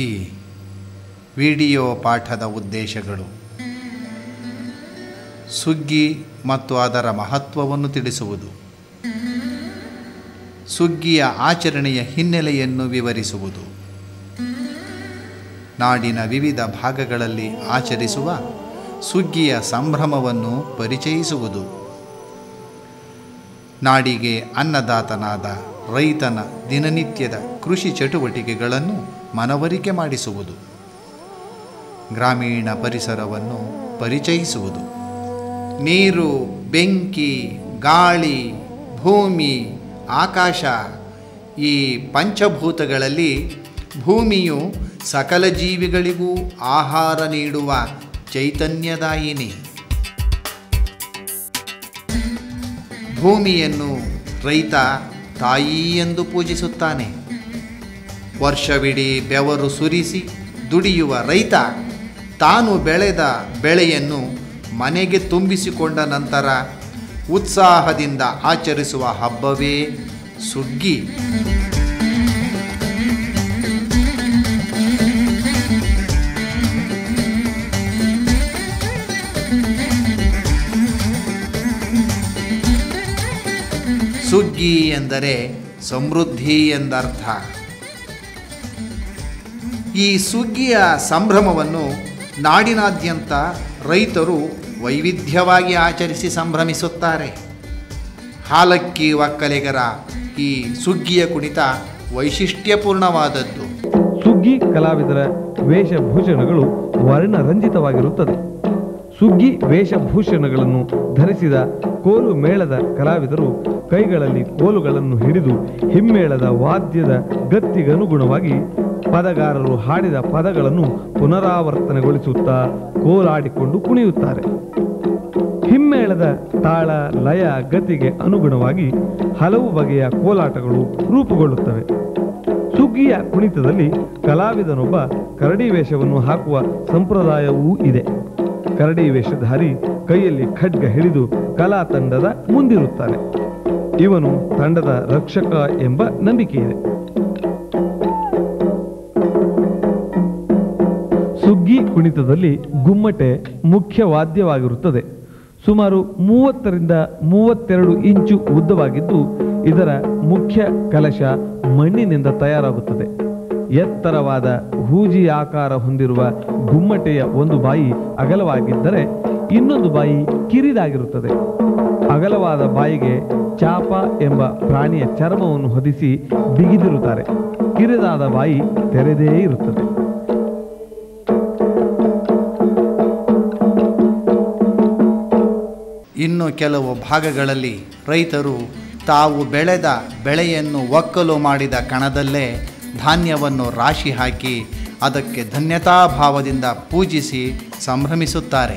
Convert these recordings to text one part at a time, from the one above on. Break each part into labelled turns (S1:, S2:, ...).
S1: ಸುಗ್ಗಿ ವಿಡಿಯೋ ಪಾಠದ ಉದ್ದೇಶಗಳು ಸುಗ್ಗಿ ಮತ್ತು ಅದರ ಮಹತ್ವವನ್ನು ತಿಳಿಸುವುದು ಸುಗ್ಗಿಯ ಆಚರಣೆಯ ಹಿನ್ನೆಲೆಯನ್ನು ವಿವರಿಸುವುದು ನಾಡಿನ ವಿವಿಧ ಭಾಗಗಳಲ್ಲಿ ಆಚರಿಸುವ ಸುಗ್ಗಿಯ ಸಂಭ್ರಮವನ್ನು ಪರಿಚಯಿಸುವುದು ನಾಡಿಗೆ ಅನ್ನದಾತನಾದ ರೈತನ ದಿನನಿತ್ಯದ ಕೃಷಿ ಚಟುವಟಿಕೆಗಳನ್ನು ಮನವರಿಕೆ ಮಾಡಿಸುವುದು ಗ್ರಾಮೀಣ ಪರಿಸರವನ್ನು ಪರಿಚಯಿಸುವುದು ನೀರು ಬೆಂಕಿ ಗಾಳಿ ಭೂಮಿ ಆಕಾಶ ಈ ಪಂಚಭೂತಗಳಲ್ಲಿ ಭೂಮಿಯು ಸಕಲ ಜೀವಿಗಳಿಗೂ ಆಹಾರ ನೀಡುವ ಚೈತನ್ಯದಾಯಿನಿ ಭೂಮಿಯನ್ನು ರೈತ ತಾಯಿ ಎಂದು ಪೂಜಿಸುತ್ತಾನೆ ವರ್ಷವಿಡೀ ಬೆವರು ಸುರಿಸಿ ದುಡಿಯುವ ರೈತ ತಾನು ಬೆಳೆದ ಬೆಳೆಯನ್ನು ಮನೆಗೆ ತುಂಬಿಸಿಕೊಂಡ ನಂತರ ಉತ್ಸಾಹದಿಂದ ಆಚರಿಸುವ ಹಬ್ಬವೇ ಸುಗ್ಗಿ ಸುಗ್ಗಿ ಎಂದರೆ ಸಮೃದ್ಧಿ ಎಂದರ್ಥ ಈ ಸುಗ್ಗಿಯ ಸಂಭ್ರಮವನ್ನು ನಾಡಿನಾದ್ಯಂತ ರೈತರು ವೈವಿಧ್ಯವಾಗಿ ಆಚರಿಸಿ ಸಂಭ್ರಮಿಸುತ್ತಾರೆ ಹಾಲಕ್ಕಿ ಒಕ್ಕಲಿಗರ ಈ ಸುಗ್ಗಿಯ ಕುಣಿತ ವೈಶಿಷ್ಟ್ಯಪೂರ್ಣವಾದದ್ದು
S2: ಸುಗ್ಗಿ ಕಲಾವಿದರ ವೇಷಭೂಷಣಗಳು ವರ್ಣರಂಜಿತವಾಗಿರುತ್ತದೆ ಸುಗ್ಗಿ ವೇಷಭೂಷಣಗಳನ್ನು ಧರಿಸಿದ ಕೋಲು ಮೇಳದ ಕಲಾವಿದರು ಕೈಗಳಲ್ಲಿ ಕೋಲುಗಳನ್ನು ಹಿಡಿದು ಹಿಮ್ಮೇಳದ ವಾದ್ಯದ ಗತ್ತಿಗನುಗುಣವಾಗಿ ಪದಗಾರರು ಹಾಡಿದ ಪದಗಳನ್ನು ಪುನರಾವರ್ತನೆಗೊಳಿಸುತ್ತಾ ಕೋಲಾಡಿಕೊಂಡು ಕುಣಿಯುತ್ತಾರೆ ಹಿಮ್ಮೇಳದ ತಾಳ ಲಯ ಗತಿಗೆ ಅನುಗುಣವಾಗಿ ಹಲವು ಬಗೆಯ ಕೋಲಾಟಗಳು ರೂಪುಗೊಳ್ಳುತ್ತವೆ ಸುಗ್ಗಿಯ ಕುಣಿತದಲ್ಲಿ ಕಲಾವಿದನೊಬ್ಬ ಕರಡಿ ವೇಷವನ್ನು ಹಾಕುವ ಸಂಪ್ರದಾಯವೂ ಇದೆ ಕರಡಿ ವೇಷಧಾರಿ ಕೈಯಲ್ಲಿ ಖಡ್ಗ ಹಿಡಿದು ಕಲಾ ತಂಡದ ಮುಂದಿರುತ್ತಾನೆ ಇವನು ತಂಡದ ರಕ್ಷಕ ಎಂಬ ನಂಬಿಕೆಯಿದೆ ಸುಗ್ಗಿ ಕುಣಿತದಲ್ಲಿ ಗುಮ್ಮಟೆ ಮುಖ್ಯ ವಾದ್ಯವಾಗಿರುತ್ತದೆ ಸುಮಾರು ಮೂವತ್ತರಿಂದ ಮೂವತ್ತೆರಡು ಇಂಚು ಉದ್ದವಾಗಿದ್ದು ಇದರ ಮುಖ್ಯ ಕಲಶ ಮಣ್ಣಿನಿಂದ ತಯಾರಾಗುತ್ತದೆ ಎತ್ತರವಾದ ಹೂಜಿ ಆಕಾರ ಹೊಂದಿರುವ ಗುಮ್ಮಟೆಯ ಒಂದು ಬಾಯಿ ಅಗಲವಾಗಿದ್ದರೆ ಇನ್ನೊಂದು ಬಾಯಿ ಕಿರಿದಾಗಿರುತ್ತದೆ ಅಗಲವಾದ ಬಾಯಿಗೆ ಚಾಪ ಎಂಬ ಪ್ರಾಣಿಯ ಚರ್ಮವನ್ನು ಹೊದಿಸಿ ಬಿಗಿದಿರುತ್ತಾರೆ ಕಿರಿದಾದ ಬಾಯಿ ತೆರೆದೇ ಇರುತ್ತದೆ
S1: ಇನ್ನು ಕೆಲವು ಭಾಗಗಳಲ್ಲಿ ರೈತರು ತಾವು ಬೆಳೆದ ಬೆಳೆಯನ್ನು ಒಕ್ಕಲು ಮಾಡಿದ ಕಣದಲ್ಲೇ ಧಾನ್ಯವನ್ನು ರಾಶಿ ಹಾಕಿ ಅದಕ್ಕೆ ಧನ್ಯತಾಭಾವದಿಂದ ಪೂಜಿಸಿ ಸಂಭ್ರಮಿಸುತ್ತಾರೆ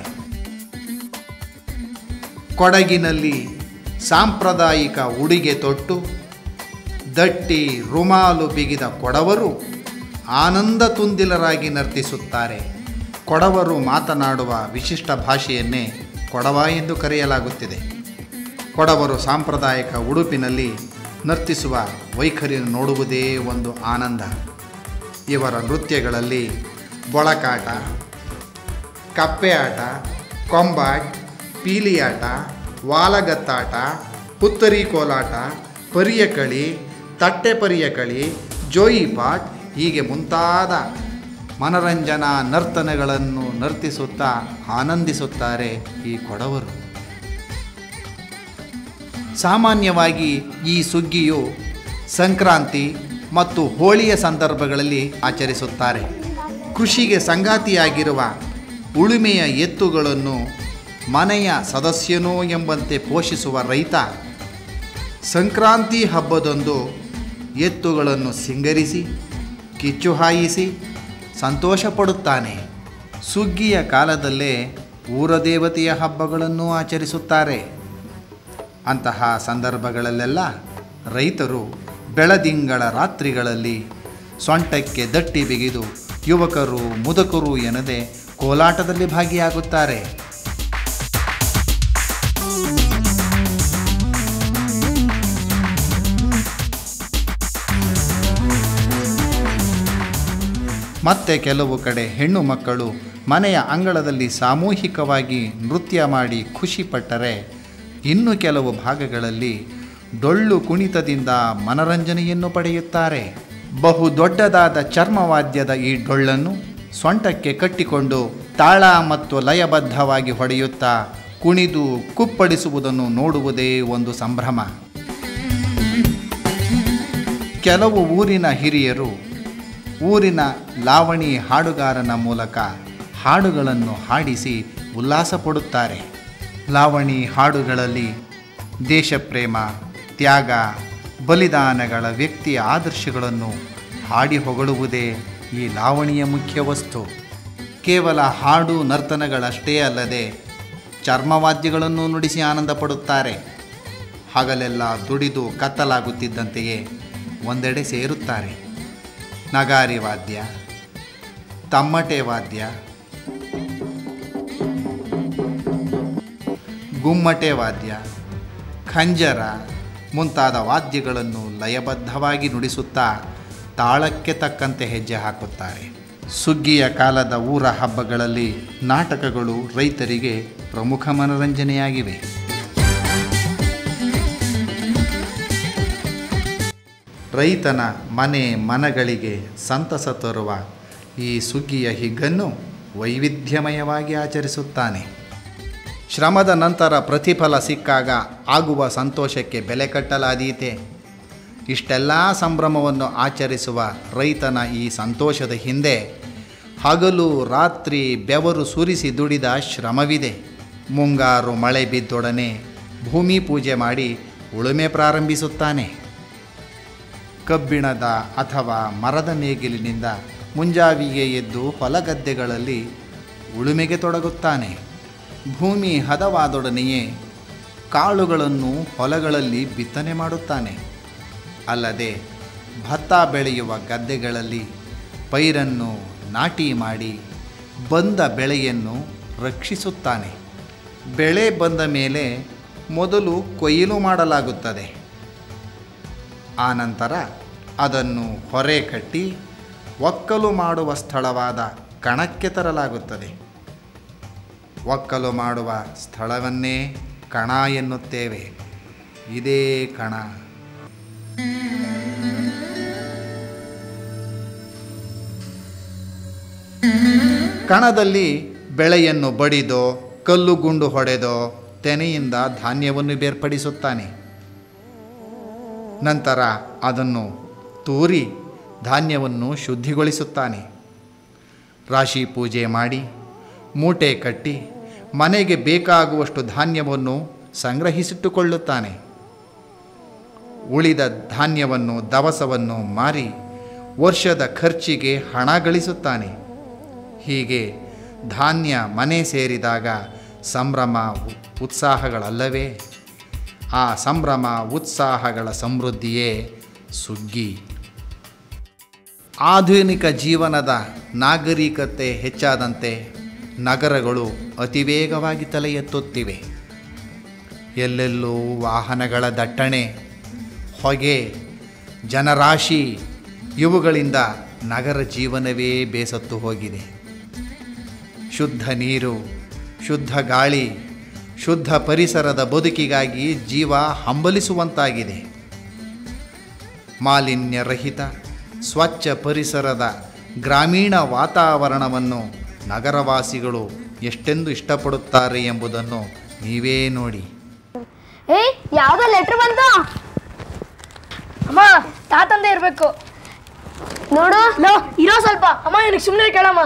S1: ಕೊಡಗಿನಲ್ಲಿ ಸಾಂಪ್ರದಾಯಿಕ ಉಡುಗೆ ತೊಟ್ಟು ದಟ್ಟಿ ರುಮಾಲು ಬಿಗಿದ ಕೊಡವರು ಆನಂದ ತುಂದಿಲರಾಗಿ ನರ್ತಿಸುತ್ತಾರೆ ಕೊಡವರು ಮಾತನಾಡುವ ವಿಶಿಷ್ಟ ಭಾಷೆಯನ್ನೇ ಕೊಡವ ಎಂದು ಕರೆಯಲಾಗುತ್ತಿದೆ ಕೊಡವರು ಸಾಂಪ್ರದಾಯಿಕ ಉಡುಪಿನಲ್ಲಿ ನರ್ತಿಸುವ ವೈಖರಿಯನ್ನು ನೋಡುವುದೇ ಒಂದು ಆನಂದ ಇವರ ನೃತ್ಯಗಳಲ್ಲಿ ಬೊಳಕಾಟ ಕಪ್ಪೆ ಆಟ ಕೊಂಬಾಟ್ ಪೀಲಿಯಾಟ ವಾಲಗತ್ತಾಟ ಪುತ್ತರಿ ಕೋಲಾಟ ಪರಿಯಕಳಿ ತಟ್ಟೆ ಪರಿಯಕಳಿ ಜೋಯಿಪಾಟ್ ಹೀಗೆ ಮುಂತಾದ ಮನರಂಜನಾ ನರ್ತನಗಳನ್ನು ನರ್ತಿಸುತ್ತಾ ಆನಂದಿಸುತ್ತಾರೆ ಈ ಕೊಡವರು ಸಾಮಾನ್ಯವಾಗಿ ಈ ಸುಗ್ಗಿಯು ಸಂಕ್ರಾಂತಿ ಮತ್ತು ಹೋಳಿಯ ಸಂದರ್ಭಗಳಲ್ಲಿ ಆಚರಿಸುತ್ತಾರೆ ಕೃಷಿಗೆ ಸಂಗಾತಿಯಾಗಿರುವ ಉಳುಮೆಯ ಎತ್ತುಗಳನ್ನು ಮನೆಯ ಸದಸ್ಯನೋ ಎಂಬಂತೆ ಪೋಷಿಸುವ ರೈತ ಸಂಕ್ರಾಂತಿ ಹಬ್ಬದಂದು ಎತ್ತುಗಳನ್ನು ಸಿಂಗರಿಸಿ ಕಿಚ್ಚು ಹಾಯಿಸಿ ಸಂತೋಷ ಪಡುತ್ತಾನೆ ಸುಗ್ಗಿಯ ಕಾಲದಲ್ಲೇ ಊರದೇವತೆಯ ಹಬ್ಬಗಳನ್ನು ಆಚರಿಸುತ್ತಾರೆ ಅಂತಹ ಸಂದರ್ಭಗಳಲ್ಲೆಲ್ಲ ರೈತರು ಬೆಳದಿಂಗಳ ರಾತ್ರಿಗಳಲ್ಲಿ ಸೊಂಟಕ್ಕೆ ದಟ್ಟಿ ಬಿಗಿದು ಯುವಕರು ಮುದುಕರು ಎನ್ನದೆ ಕೋಲಾಟದಲ್ಲಿ ಭಾಗಿಯಾಗುತ್ತಾರೆ ಮತ್ತೆ ಕೆಲವು ಕಡೆ ಹೆಣ್ಣು ಮಕ್ಕಳು ಮನೆಯ ಅಂಗಳದಲ್ಲಿ ಸಾಮೂಹಿಕವಾಗಿ ನೃತ್ಯ ಮಾಡಿ ಖುಷಿಪಟ್ಟರೆ ಇನ್ನು ಕೆಲವು ಭಾಗಗಳಲ್ಲಿ ಡೊಳ್ಳು ಕುಣಿತದಿಂದ ಮನರಂಜನೆಯನ್ನು ಪಡೆಯುತ್ತಾರೆ ಬಹು ದೊಡ್ಡದಾದ ಚರ್ಮವಾದ್ಯದ ಈ ಡೊಳ್ಳನ್ನು ಸೊಂಟಕ್ಕೆ ಕಟ್ಟಿಕೊಂಡು ತಾಳ ಮತ್ತು ಲಯಬದ್ಧವಾಗಿ ಹೊಡೆಯುತ್ತಾ ಕುಣಿದು ಕುಪ್ಪಳಿಸುವುದನ್ನು ನೋಡುವುದೇ ಒಂದು ಸಂಭ್ರಮ ಕೆಲವು ಊರಿನ ಹಿರಿಯರು ಊರಿನ ಲಾವಣಿ ಹಾಡುಗಾರನ ಮೂಲಕ ಹಾಡುಗಳನ್ನು ಹಾಡಿಸಿ ಉಲ್ಲಾಸ ಪಡುತ್ತಾರೆ ಲಾವಣಿ ಹಾಡುಗಳಲ್ಲಿ ದೇಶಪ್ರೇಮ ತ್ಯಾಗ ಬಲಿದಾನಗಳ ವ್ಯಕ್ತಿಯ ಆದರ್ಶಗಳನ್ನು ಹಾಡಿ ಹೊಗಳುವುದೇ ಈ ಲಾವಣಿಯ ಮುಖ್ಯ ವಸ್ತು ಕೇವಲ ಹಾಡು ನರ್ತನಗಳಷ್ಟೇ ಅಲ್ಲದೆ ಚರ್ಮವಾದ್ಯಗಳನ್ನು ನುಡಿಸಿ ಆನಂದ ಪಡುತ್ತಾರೆ ಹಗಲೆಲ್ಲ ದುಡಿದು ಕತ್ತಲಾಗುತ್ತಿದ್ದಂತೆಯೇ ಒಂದೆಡೆ ಸೇರುತ್ತಾರೆ ನಗಾರಿ ವಾದ್ಯ ತಮ್ಮಟೆ ವಾದ್ಯ ಗುಮ್ಮಟೆ ವಾದ್ಯ ಖಂಜರ ಮುಂತಾದ ವಾದ್ಯಗಳನ್ನು ಲಯಬದ್ಧವಾಗಿ ನುಡಿಸುತ್ತಾ ತಾಳಕ್ಕೆ ತಕ್ಕಂತೆ ಹೆಜ್ಜೆ ಹಾಕುತ್ತಾರೆ ಸುಗ್ಗಿಯ ಕಾಲದ ಊರ ಹಬ್ಬಗಳಲ್ಲಿ ನಾಟಕಗಳು ರೈತರಿಗೆ ಪ್ರಮುಖ ಮನರಂಜನೆಯಾಗಿವೆ ರೈತನ ಮನೆ ಮನಗಳಿಗೆ ಸಂತಸ ತರುವ ಈ ಸುಗ್ಗಿಯ ಹಿಗ್ಗನ್ನು ವೈವಿಧ್ಯಮಯವಾಗಿ ಆಚರಿಸುತ್ತಾನೆ ಶ್ರಮದ ನಂತರ ಪ್ರತಿಫಲ ಸಿಕ್ಕಾಗ ಆಗುವ ಸಂತೋಷಕ್ಕೆ ಬೆಲೆ ಕಟ್ಟಲಾದೀತೆ ಇಷ್ಟೆಲ್ಲ ಸಂಭ್ರಮವನ್ನು ಆಚರಿಸುವ ರೈತನ ಈ ಸಂತೋಷದ ಹಿಂದೆ ಹಗಲು ರಾತ್ರಿ ಬೆವರು ಸುರಿಸಿ ದುಡಿದ ಶ್ರಮವಿದೆ ಮುಂಗಾರು ಮಳೆ ಬಿದ್ದೊಡನೆ ಭೂಮಿ ಪೂಜೆ ಮಾಡಿ ಉಳುಮೆ ಪ್ರಾರಂಭಿಸುತ್ತಾನೆ ಕಬ್ಬಿಣದ ಅಥವಾ ಮರದ ನೇಗಿಲಿನಿಂದ ಮುಂಜಾವಿಗೆ ಎದ್ದು ಹೊಲಗದ್ದೆಗಳಲ್ಲಿ ಉಳುಮೆಗೆ ತೊಡಗುತ್ತಾನೆ ಭೂಮಿ ಹದವಾದೊಡನೆಯೇ ಕಾಳುಗಳನ್ನು ಹೊಲಗಳಲ್ಲಿ ಬಿತ್ತನೆ ಮಾಡುತ್ತಾನೆ ಅಲ್ಲದೆ ಭತ್ತ ಬೆಳೆಯುವ ಗದ್ದೆಗಳಲ್ಲಿ ಪೈರನ್ನು ನಾಟಿ ಮಾಡಿ ಬಂದ ಬೆಳೆಯನ್ನು ರಕ್ಷಿಸುತ್ತಾನೆ ಬೆಳೆ ಬಂದ ಮೇಲೆ ಮೊದಲು ಕೊಯ್ಲು ಮಾಡಲಾಗುತ್ತದೆ ಆನಂತರ ಅದನ್ನು ಹೊರೆ ಕಟ್ಟಿ ಒಕ್ಕಲು ಮಾಡುವ ಸ್ಥಳವಾದ ಕಣಕ್ಕೆ ತರಲಾಗುತ್ತದೆ ಒಕ್ಕಲು ಮಾಡುವ ಸ್ಥಳವನ್ನೇ ಕಣ ಎನ್ನುತ್ತೇವೆ ಇದೇ ಕಣ ಕಣದಲ್ಲಿ ಬೆಳೆಯನ್ನು ಬಡಿದೋ ಕಲ್ಲು ಗುಂಡು ಹೊಡೆದೋ ತೆನೆಯಿಂದ ಧಾನ್ಯವನ್ನು ಬೇರ್ಪಡಿಸುತ್ತಾನೆ ನಂತರ ಅದನ್ನು ತೂರಿ ಧಾನ್ಯವನ್ನು ಶುದ್ಧಿಗೊಳಿಸುತ್ತಾನೆ ರಾಶಿ ಪೂಜೆ ಮಾಡಿ ಮೂಟೆ ಕಟ್ಟಿ ಮನೆಗೆ ಬೇಕಾಗುವಷ್ಟು ಧಾನ್ಯವನ್ನು ಸಂಗ್ರಹಿಸಿಟ್ಟುಕೊಳ್ಳುತ್ತಾನೆ ಉಳಿದ ಧಾನ್ಯವನ್ನು ದವಸವನ್ನು ಮಾರಿ ವರ್ಷದ ಖರ್ಚಿಗೆ ಹಣ ಗಳಿಸುತ್ತಾನೆ ಹೀಗೆ ಧಾನ್ಯ ಮನೆ ಸೇರಿದಾಗ ಸಂಭ್ರಮ ಉ- ಉತ್ಸಾಹಗಳಲ್ಲವೇ ಆ ಸಂಭ್ರಮ ಉತ್ಸಾಹಗಳ ಸಮೃದ್ಧಿಯೇ ಸುಗ್ಗಿ ಆಧುನಿಕ ಜೀವನದ ನಾಗರಿಕತೆ ಹೆಚ್ಚಾದಂತೆ ನಗರಗಳು ಅತಿವೇಗವಾಗಿ ತಲೆ ಎತ್ತುತ್ತಿವೆ ಎಲ್ಲೆಲ್ಲೂ ವಾಹನಗಳ ದಟ್ಟಣೆ ಹೊಗೆ ಜನರಾಶಿ ಇವುಗಳಿಂದ ನಗರ ಜೀವನವೇ ಬೇಸತ್ತು ಹೋಗಿದೆ ಶುದ್ಧ ನೀರು ಶುದ್ಧ ಗಾಳಿ ಶುದ್ಧ ಪರಿಸರದ ಬದುಕಿಗಾಗಿ ಜೀವ ಹಂಬಲಿಸುವಂತಾಗಿದೆ ಮಾಲಿನ್ಯರಹಿತ ಸ್ವಚ್ಛ ಪರಿಸರದ ಗ್ರಾಮೀಣ ವಾತಾವರಣವನ್ನು ನಗರವಾಸಿಗಳು ಎಷ್ಟೆಂದು ಇಷ್ಟಪಡುತ್ತಾರೆ ಎಂಬುದನ್ನು ನೀವೇ ನೋಡಿ
S3: ಏಯ್ ಯಾವ್ದೋ ಲೆಟ್ರ್ ಬಂತು
S4: ಅಮ್ಮ ತಾತಂದೆ ಇರ್ಬೇಕು
S3: ನೋಡು
S4: ಲೋ ಇರೋ ಸ್ವಲ್ಪ ಅಮ್ಮ ನಿನಗೆ ಸುಮ್ಮನೆ ಕೇಳಮ್ಮ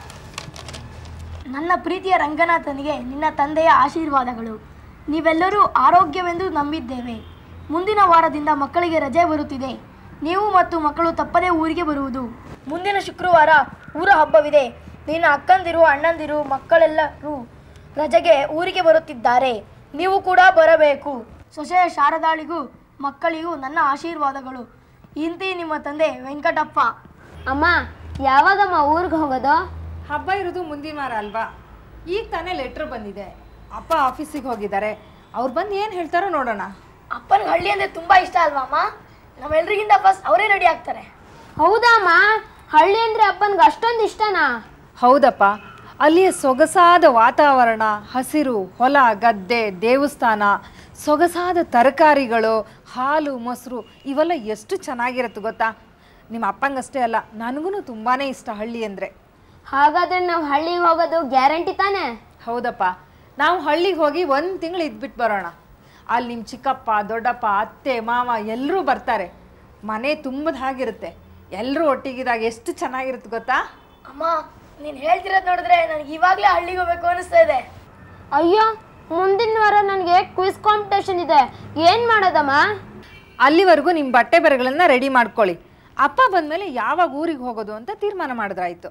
S4: ನನ್ನ ಪ್ರೀತಿಯ ರಂಗನಾಥನಿಗೆ ನಿನ್ನ ತಂದೆಯ ಆಶೀರ್ವಾದಗಳು ನೀವೆಲ್ಲರೂ ಆರೋಗ್ಯವೆಂದು ನಂಬಿದ್ದೇವೆ ಮುಂದಿನ ವಾರದಿಂದ ಮಕ್ಕಳಿಗೆ ರಜೆ ಬರುತ್ತಿದೆ ನೀವು ಮತ್ತು ಮಕ್ಕಳು ತಪ್ಪದೇ ಊರಿಗೆ ಬರುವುದು ಮುಂದಿನ ಶುಕ್ರವಾರ ಊರ ಹಬ್ಬವಿದೆ ನಿನ್ನ ಅಕ್ಕಂದಿರು ಅಣ್ಣಂದಿರು ಮಕ್ಕಳೆಲ್ಲರೂ ರಜೆಗೆ ಊರಿಗೆ ಬರುತ್ತಿದ್ದಾರೆ ನೀವು ಕೂಡ ಬರಬೇಕು ಸೊಸೆಯ ಶಾರದಾಳಿಗೂ ಮಕ್ಕಳಿಗೂ ನನ್ನ ಆಶೀರ್ವಾದಗಳು ಇಂತಿ ನಿಮ್ಮ ತಂದೆ ವೆಂಕಟಪ್ಪ
S3: ಅಮ್ಮ ಯಾವಾಗಮ್ಮ ಊರಿಗೆ ಹೋಗೋದು
S5: ಹಬ್ಬ ಇರೋದು ಮುಂದಿನ ವಾರ ಅಲ್ವಾ ಈಗ ತಾನೇ ಲೆಟ್ರ್ ಬಂದಿದೆ ಅಪ್ಪ ಆಫೀಸಿಗೆ ಹೋಗಿದ್ದಾರೆ ಅವ್ರು ಬಂದು ಏನು ಹೇಳ್ತಾರೋ ನೋಡೋಣ
S4: ಅಪ್ಪನಿಗೆ ಹಳ್ಳಿ ಅಂದರೆ ತುಂಬ ಇಷ್ಟ ಅಲ್ವಾ ಅಮ್ಮ ನಮ್ಮೆಲ್ರಿಗಿಂತ ಫಸ್ಟ್ ಅವರೇ ರೆಡಿ ಆಗ್ತಾರೆ
S3: ಹೌದಾ ಅಮ್ಮ ಹಳ್ಳಿ ಅಂದ್ರೆ ಅಪ್ಪನ್ಗೆ ಅಷ್ಟೊಂದು ಇಷ್ಟನಾ
S5: ಹೌದಪ್ಪ ಅಲ್ಲಿಯ ಸೊಗಸಾದ ವಾತಾವರಣ ಹಸಿರು ಹೊಲ ಗದ್ದೆ ದೇವಸ್ಥಾನ ಸೊಗಸಾದ ತರಕಾರಿಗಳು ಹಾಲು ಮೊಸರು ಇವೆಲ್ಲ ಎಷ್ಟು ಚೆನ್ನಾಗಿರುತ್ತೆ ಗೊತ್ತಾ ನಿಮ್ಮ ಅಪ್ಪಂಗಷ್ಟೇ ಅಲ್ಲ ನನಗೂ ತುಂಬಾ ಇಷ್ಟ ಹಳ್ಳಿ ಅಂದರೆ
S3: ಹಾಗಾದ್ರೆ ನಾವು ಹಳ್ಳಿಗೆ ಹೋಗೋದು ಗ್ಯಾರಂಟಿ ತಾನೇ
S5: ಹೌದಪ್ಪ ನಾವು ಹಳ್ಳಿಗೆ ಹೋಗಿ ಒಂದು ತಿಂಗಳು ಇದ್ಬಿಟ್ಟು ಬರೋಣ ಅಲ್ಲಿ ನಿಮ್ಮ ಚಿಕ್ಕಪ್ಪ ದೊಡ್ಡಪ್ಪ ಅತ್ತೆ ಮಾವ ಎಲ್ಲರೂ ಬರ್ತಾರೆ ಮನೆ ತುಂಬದ ಹಾಗಿರುತ್ತೆ ಎಲ್ಲರೂ ಒಟ್ಟಿಗಿದಾಗ ಎಷ್ಟು ಚೆನ್ನಾಗಿರುತ್ತೆ ಗೊತ್ತಾ
S4: ಅಮ್ಮ ನೀನು ಹೇಳ್ತಿರೋದು ನೋಡಿದ್ರೆ ನನಗೆ ಇವಾಗಲೇ ಹಳ್ಳಿಗೆ ಹೋಗ್ಬೇಕು ಅನಿಸ್ತಾ ಇದೆ
S3: ಅಯ್ಯೋ ಮುಂದಿನ ವಾರ ನನಗೆ ಕ್ವಿಸ್ ಕಾಂಪಿಟೇಷನ್ ಇದೆ ಏನು ಮಾಡೋದಮ್ಮ
S5: ಅಲ್ಲಿವರೆಗೂ ನಿಮ್ಮ ಬಟ್ಟೆ ಬರೆಗಳನ್ನ ರೆಡಿ ಮಾಡ್ಕೊಳ್ಳಿ ಅಪ್ಪ ಬಂದಮೇಲೆ ಯಾವಾಗ ಊರಿಗೆ ಹೋಗೋದು ಅಂತ ತೀರ್ಮಾನ ಮಾಡಿದ್ರಾಯ್ತು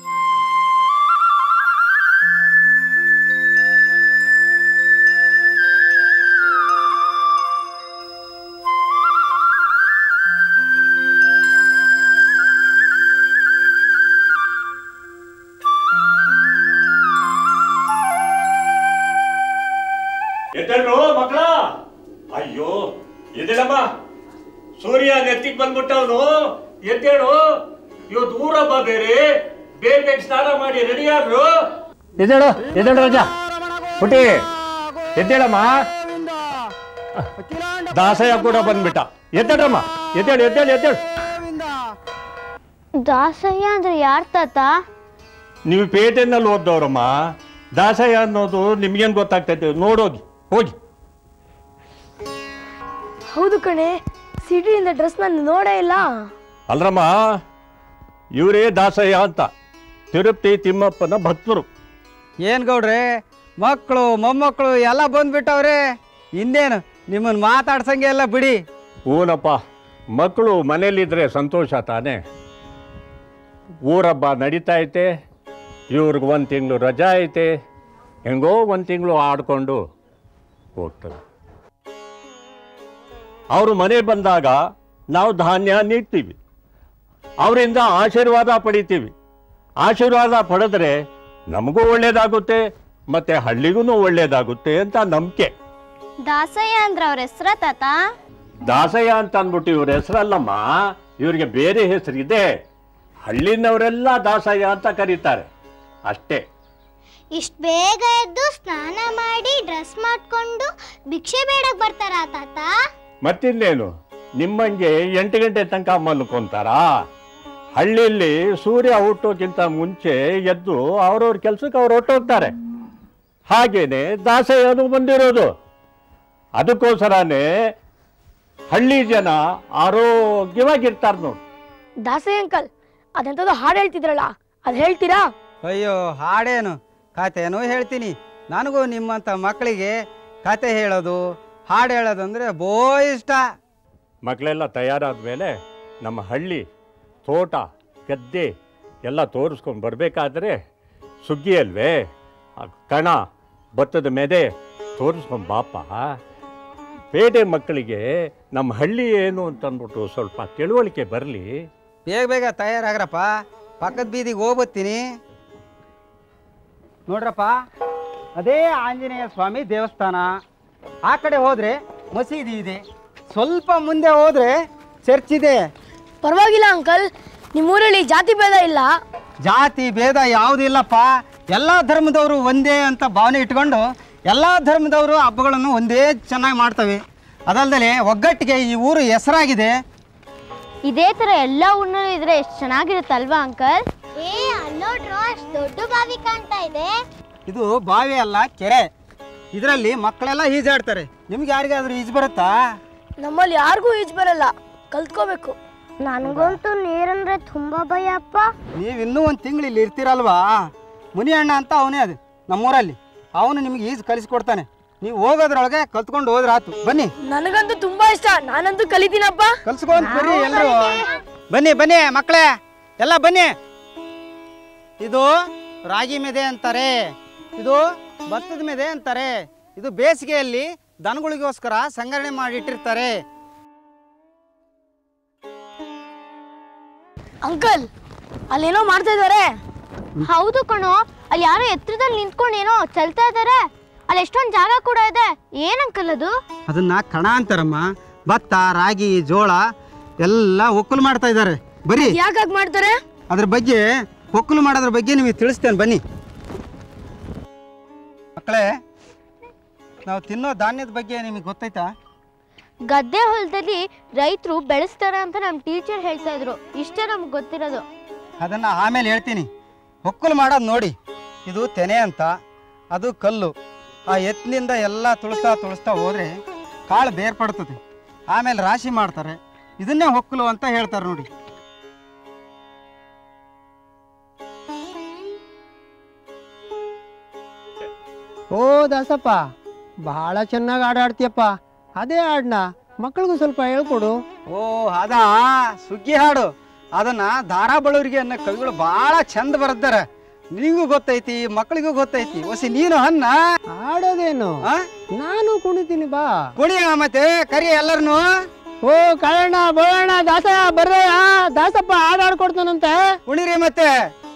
S6: ಎದ್ದೇಳ್ರು ಮಕ್ಕಳ ಅಯ್ಯೋ ಎದ್ದೇಳಮ್ಮ ಸೂರ್ಯ ನೆತ್ತಿಗೆ ಬಂದ್ಬಿಟ್ಟವನು ಎದ್ದೇಳು ಇವತ್ತು ಊರಬ್ಬ ಬೇರೆ ಬೇಗ ಬೇಗ ಸ್ನಾನ ಮಾಡಿ ರೆಡಿ ಆದ್ರು ಎದ್ದೇಳು ಎದ್ದೇಳು ರಾಜ ಪುಟಿ ಎದ್ದೇಳಮ್ಮ ದಾಸಯ್ಯ ಕೂಡ ಬಂದ್ಬಿಟ್ಟ ಎದ್ದೇಳಮ್ಮ ಎದ್ದೇಳು ಎದ್ದೇಳು ಎದ್ದೇಳು
S3: ದಾಸಯ್ಯ ಅಂದ್ರೆ ಯಾರ್ ತಾತ
S6: ನೀವು ಪೇಟೆನಲ್ಲಿ ಓದ್ದವ್ರಮ್ಮ ದಾಸಯ್ಯ ಅನ್ನೋದು ನಿಮ್ಗೇನು ಗೊತ್ತಾಗ್ತೈತೆ ನೋಡೋಗಿ ಹೋಗಿ
S4: ಹೌದು ಕಣೆ ಸಿಟಿಯಿಂದ ಡ್ರೆಸ್ ನಾನು ನೋಡೇ ಇಲ್ಲ
S6: ಅಲ್ರಮ್ಮ ಇವರೇ ದಾಸಯ್ಯ ಅಂತ ತಿರುಪತಿ ತಿಮ್ಮಪ್ಪನ ಭಕ್ತರು
S7: ಏನ್ ಗೌಡ್ರೆ ಮಕ್ಕಳು ಮೊಮ್ಮಕ್ಕಳು ಎಲ್ಲ ಬಂದ್ಬಿಟ್ಟವ್ರೆ ಇನ್ನೇನು ನಿಮ್ಮನ್ನ ಮಾತಾಡ್ಸಂಗೆ ಎಲ್ಲ ಬಿಡಿ
S6: ಊನಪ್ಪ ಮಕ್ಕಳು ಮನೇಲಿದ್ರೆ ಸಂತೋಷ ತಾನೇ ಊರಬ್ಬ ನಡೀತಾ ಐತೆ ಇವ್ರಿಗೆ ಒಂದು ತಿಂಗಳು ರಜಾ ಐತೆ ಹೆಂಗೋ ಒಂದು ತಿಂಗಳು ಆಡ್ಕೊಂಡು ಹೋಗ್ತಾರೆ ಅವರು ಮನೆ ಬಂದಾಗ ನಾವು ಧಾನ್ಯ ನೀಡ್ತೀವಿ ಅವರಿಂದ ಆಶೀರ್ವಾದ ಪಡಿತೀವಿ ಆಶೀರ್ವಾದ ಪಡೆದ್ರೆ ನಮಗೂ ಒಳ್ಳೇದಾಗುತ್ತೆ ಮತ್ತೆ ಹಳ್ಳಿಗೂ ಒಳ್ಳೇದಾಗುತ್ತೆ ಅಂತ ನಂಬಿಕೆ
S3: ದಾಸಯ್ಯ ಅಂದ್ರೆ ಅವ್ರ ಹೆಸ್ರ ತಾತ
S6: ದಾಸಯ್ಯ ಅಂತ ಅಂದ್ಬಿಟ್ಟು ಇವ್ರ ಹೆಸರಲ್ಲಮ್ಮ ಇವ್ರಿಗೆ ಬೇರೆ ಹೆಸರಿದೆ ಹಳ್ಳಿನವರೆಲ್ಲ ದಾಸಯ್ಯ ಅಂತ ಕರೀತಾರೆ ಅಷ್ಟೇ
S8: ಇಷ್ಟು ಬೇಗ ಎದ್ದು ಸ್ನಾನ ಮಾಡಿ ಡ್ರೆಸ್ ಮಾಡ್ಕೊಂಡು ಭಿಕ್ಷೆ ಬೇಡಕ್ ಬರ್ತಾರ ತಾತ
S6: ಮತ್ತಿನ್ನೇನು ನಿಮ್ಮಂಗೆ ಎಂಟು ಗಂಟೆ ತನಕ ಮಲ್ಕೊಂತಾರಾ ಹಳ್ಳಿಯಲ್ಲಿ ಸೂರ್ಯ ಹುಟ್ಟೋಕ್ಕಿಂತ ಮುಂಚೆ ಎದ್ದು ಅವ್ರವ್ರ ಕೆಲ್ಸಕ್ಕೆ ಅವ್ರು ಹೊಟ್ಟೋಗ್ತಾರೆ ಹಾಗೇನೆ ದಾಸಯ್ಯನು ಬಂದಿರೋದು ಅದಕ್ಕೋಸ್ಕರನೇ ಹಳ್ಳಿ ಜನ ಆರೋಗ್ಯವಾಗಿರ್ತಾರೆ ನೋಡಿ
S4: ದಾಸೆ ಅಂಕಲ್ ಅದೆಂಥದ್ದು ಹಾಡು ಹೇಳ್ತಿದ್ರಲ್ಲ ಅದು ಹೇಳ್ತೀರಾ
S7: ಅಯ್ಯೋ ಹಾಡೇನು ಕಥೆನೂ ಹೇಳ್ತೀನಿ ನನಗೂ ನಿಮ್ಮಂಥ ಮಕ್ಕಳಿಗೆ ಕತೆ ಹೇಳೋದು ಹಾಡು ಹೇಳೋದು ಅಂದರೆ ಬೋ ಇಷ್ಟ
S6: ಮಕ್ಕಳೆಲ್ಲ ತಯಾರಾದ ಮೇಲೆ ನಮ್ಮ ಹಳ್ಳಿ ತೋಟ ಗದ್ದೆ ಎಲ್ಲ ತೋರಿಸ್ಕೊಂಡು ಬರಬೇಕಾದ್ರೆ ಸುಗ್ಗಿ ಅಲ್ವೇ ಆ ಕಣ ಭತ್ತದ ಮೆದೆ ತೋರಿಸ್ಕೊಂಡು ಬಾಪ ಪೇಟೆ ಮಕ್ಕಳಿಗೆ ನಮ್ಮ ಹಳ್ಳಿ ಏನು ಅಂತಂದ್ಬಿಟ್ಟು ಸ್ವಲ್ಪ ತಿಳುವಳಿಕೆ ಬರಲಿ
S7: ಬೇಗ ಬೇಗ ತಯಾರಾಗ್ರಪ್ಪ ಪಕ್ಕದ ಬೀದಿಗೆ ಹೋಗ್ಬತ್ತೀನಿ ನೋಡ್ರಪ್ಪ ಅದೇ ಆಂಜನೇಯ ಸ್ವಾಮಿ ದೇವಸ್ಥಾನ ಆ ಕಡೆ ಹೋದ್ರೆ ಮಸೀದಿ ಇದೆ ಸ್ವಲ್ಪ ಮುಂದೆ ಹೋದ್ರೆ ಚರ್ಚ್ ಇದೆ
S4: ಪರವಾಗಿಲ್ಲ ಅಂಕಲ್ ನಿಮ್ಮೂರಲ್ಲಿ ಜಾತಿ ಭೇದ ಇಲ್ಲ
S7: ಜಾತಿ ಭೇದ ಯಾವುದಿಲ್ಲಪ್ಪ ಎಲ್ಲ ಧರ್ಮದವರು ಒಂದೇ ಅಂತ ಭಾವನೆ ಇಟ್ಕೊಂಡು ಎಲ್ಲ ಧರ್ಮದವರು ಹಬ್ಬಗಳನ್ನು ಒಂದೇ ಚೆನ್ನಾಗಿ ಮಾಡ್ತವೆ ಅದಲ್ಲದೆ ಒಗ್ಗಟ್ಟಿಗೆ ಈ ಊರು ಹೆಸರಾಗಿದೆ
S3: ಇದೇ ತರ ಎಲ್ಲ ಊರ್ನಲ್ಲೂ ಇದ್ರೆ ಎಷ್ಟು ಚೆನ್ನಾಗಿರುತ್ತಲ್ವಾ ಅಂಕಲ್
S8: ಏ ಅಲ್ಲೋಡ್ರು ಅಷ್ಟು ದೊಡ್ಡ ಬಾವಿ ಕಾಣ್ತಾ ಇದೆ
S7: ಇದು ಬಾವಿ ಅಲ್ಲ ಕೆರೆ ಇದರಲ್ಲಿ ಮಕ್ಕಳೆಲ್ಲ ಈಜಾಡ್ತಾರೆ ನಿಮ್ಗೆ ಯಾರಿಗಾದ್ರೂ ಈಜು ಬರುತ್ತಾ
S4: ನಮ್ಮಲ್ಲಿ ಯಾರಿಗೂ ಈಜು ಬರಲ್ಲ ಕಲ್ತ್ಕೋಬೇಕು
S8: ನನಗಂತೂ ನೀರಂದ್ರೆ ತುಂಬಾ ಭಯ ಅಪ್ಪ
S7: ನೀವು ಇನ್ನೂ ಒಂದು ತಿಂಗಳು ಇಲ್ಲಿ ಇರ್ತೀರಲ್ವಾ ಮುನಿ ಅಣ್ಣ ಅಂತ ಅವನೇ ಅದು ನಮ್ಮೂರಲ್ಲಿ ಅವನು ನಿಮ್ಗೆ ಈಜು ಕಲಿಸ್ಕೊಡ್ತಾನೆ ನೀವು ಹೋಗೋದ್ರೊಳಗೆ ಕಲ್ತ್ಕೊಂಡು ಹೋದ್ರೆ ಆತು ಬನ್ನಿ
S4: ನನಗಂತೂ ತುಂಬಾ ಇಷ್ಟ ನಾನಂತೂ ಕಲಿತೀನಪ್ಪ
S7: ಕಲ್ಸ್ಕೊಂಡ್ ಬರ್ರಿ ಎಲ್ಲರೂ ಬನ್ನಿ ಬನ್ನಿ ಮಕ್ಕಳೇ ಎಲ್ಲ ಬನ್ನಿ ಇದು ರಾಗಿ ಮೆದೆ ಅಂತಾರೆ ಇದು ಭತ್ತದ ಮೆದೆ ಅಂತಾರೆ ಇದು ಬೇಸಿಗೆಯಲ್ಲಿ ದನಗಳಿಗೋಸ್ಕರ ಸಂಗ್ರಹಣೆ ಮಾಡಿಟ್ಟಿರ್ತಾರೆ
S4: ಅಂಕಲ್ ಅಲ್ಲೇನೋ ಮಾಡ್ತಾ ಇದ್ದಾರೆ
S3: ಹೌದು ಕಣೋ ಅಲ್ಲಿ ಯಾರೋ ಎತ್ತರದಲ್ಲಿ ನಿಂತ್ಕೊಂಡು ಏನೋ ಚಲ್ತಾ ಇದಾರೆ ಅಲ್ಲಿ ಎಷ್ಟೊಂದು ಜಾಗ ಕೂಡ ಇದೆ ಏನ್ ಅಂಕಲ್ ಅದು
S7: ಅದನ್ನ ಕಣ ಅಂತಾರಮ್ಮ ಭತ್ತ ರಾಗಿ ಜೋಳ ಎಲ್ಲ ಒಕ್ಕಲು ಮಾಡ್ತಾ ಇದ್ದಾರೆ ಬರೀ
S4: ಯಾಕಾಗ್ ಮಾಡ್ತಾರೆ
S7: ಅದ್ರ ಬಗ್ಗೆ ಒಕ್ಕಲು ಮಾಡೋದ್ರ ಬಗ್ಗೆ ನಿಮಗೆ ತಿಳಿಸ್ತೇನೆ ಬನ್ನಿ ಮಕ್ಕಳೇ ನಾವು ತಿನ್ನೋ ಧಾನ್ಯದ ಬಗ್ಗೆ ನಿಮಗೆ ಗೊತ್ತೈತಾ
S3: ಗದ್ದೆ ಹೊಲದಲ್ಲಿ ರೈತರು ಬೆಳೆಸ್ತಾರೆ ಅಂತ ನಮ್ಮ ಟೀಚರ್ ಹೇಳ್ತಾ ಇದ್ರು ಇಷ್ಟೇ ನಮ್ಗೆ ಗೊತ್ತಿರೋದು
S7: ಅದನ್ನು ಆಮೇಲೆ ಹೇಳ್ತೀನಿ ಒಕ್ಕಲು ಮಾಡೋದು ನೋಡಿ ಇದು ತೆನೆ ಅಂತ ಅದು ಕಲ್ಲು ಆ ಎತ್ತಿನಿಂದ ಎಲ್ಲ ತುಳಿಸ್ತಾ ತುಳಿಸ್ತಾ ಹೋದರೆ ಕಾಳು ಬೇರ್ಪಡ್ತದೆ ಆಮೇಲೆ ರಾಶಿ ಮಾಡ್ತಾರೆ ಇದನ್ನೇ ಹೊಕ್ಕಲು ಅಂತ ಹೇಳ್ತಾರೆ ನೋಡಿ
S9: ಓ ದಾಸಪ್ಪ ಬಹಳ ಚೆನ್ನಾಗಿ ಆಡಾಡ್ತೀಯಪ್ಪ ಅದೇ ಹಾಡನ್ನ ಮಕ್ಕಳಿಗೂ ಸ್ವಲ್ಪ ಹೇಳ್ಕೊಡು
S7: ಓ ಅದಾ ಸುಗ್ಗಿ ಹಾಡು ಅದನ್ನ ದಾರಾ ಬಳ್ಳೂರಿಗೆ ಅನ್ನೋ ಕವಿಗಳು ಭಾಳ ಚಂದ ಬರೆದಾರೆ ನಿನಗೂ ಗೊತ್ತೈತಿ ಮಕ್ಕಳಿಗೂ ಗೊತ್ತೈತಿ ಒಸಿ ನೀನು ಅನ್ನ
S9: ಆಡೋದೇನು
S7: ಆ?
S9: ನಾನು ಕುಣಿತೀನಿ ಬಾ
S7: ಕುಣಿಯ ಮತ್ತೆ ಕರಿ ಎಲ್ಲರನ್ನು
S9: ಓ ಕಾಳಣ್ಣ ಬೋಳಣ್ಣ ದಾಸ ಬರ್ರ ದಾಸಪ್ಪ ಆಡಾಡ್ಕೊಡ್ತಾನಂತೆ
S7: ಕುಣಿರಿ ಮತ್ತೆ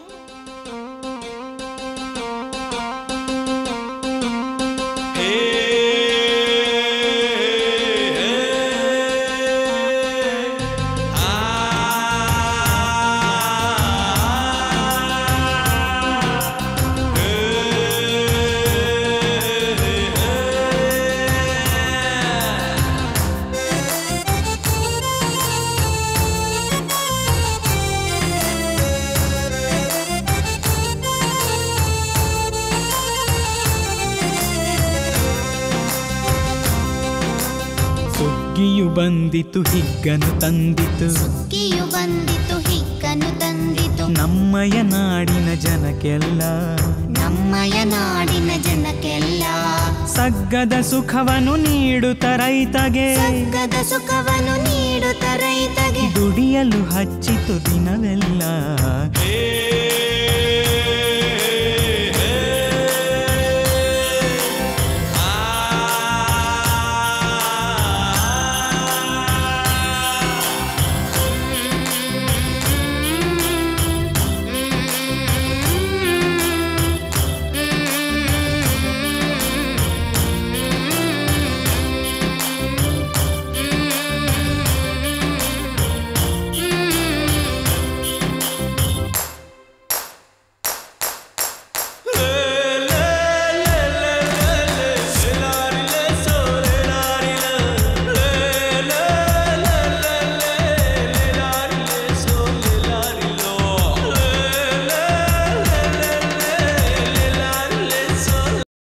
S10: ಸುಗ್ಗಿಯು ಬಂದಿತು ಹಿಗ್ಗನು ತಂದಿತು
S8: ಸುಗ್ಗಿಯು ಬಂದಿತು ಹಿಕ್ಕನು ತಂದಿತು
S10: ನಮ್ಮಯ ನಾಡಿನ ಜನಕ್ಕೆಲ್ಲ
S8: ನಮ್ಮಯ ನಾಡಿನ ಜನಕ್ಕೆಲ್ಲ
S10: ಸಗ್ಗದ ಸುಖವನ್ನು ನೀಡುತ್ತ ರೈತಗೆ
S8: ಸಗ್ಗದ ಸುಖವನ್ನು ನೀಡುತ್ತ ರೈತಗೆ
S10: ದುಡಿಯಲು ಹಚ್ಚಿತು ದಿನವೆಲ್ಲ